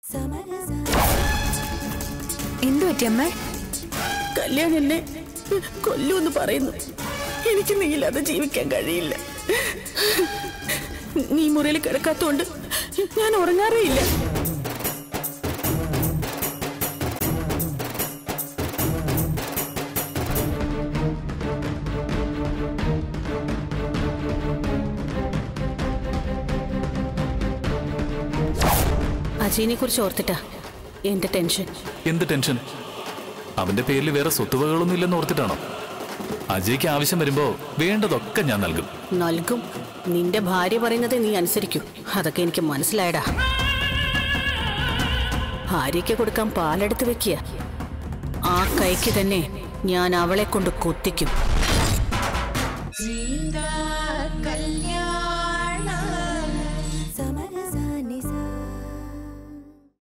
എന്തു പറ്റി അമ്മേ കല്യാൺ എന്നെ കൊല്ലുമെന്ന് പറയുന്നു എനിക്ക് നീയില്ലാതെ ജീവിക്കാൻ കഴിയില്ല നീ മുറിയിൽ കിടക്കാത്തോണ്ട് ഞാൻ ഉറങ്ങാറേ ഇല്ല അജയിനെ കുറിച്ച് ഓർത്തിട്ടാ എന്റെ ടെൻഷൻ എന്ത് ടെൻഷൻ അവന്റെ പേരിൽ വേറെ സ്വത്തുവകളൊന്നും ഇല്ലെന്ന് ഓർത്തിട്ടാണോ അജയ്ക്ക് ആവശ്യം വരുമ്പോ വേണ്ടതൊക്കെ ഞാൻ നൽകും നൽകും നിന്റെ ഭാര്യ പറയുന്നത് നീ അനുസരിക്കൂ അതൊക്കെ എനിക്ക് മനസ്സിലായടാ ഭാര്യയ്ക്ക് കൊടുക്കാൻ പാലെടുത്ത് വെക്കുക ആ കൈക്ക് തന്നെ ഞാൻ അവളെ കൊണ്ട് കൊത്തിക്കും കല്യാണം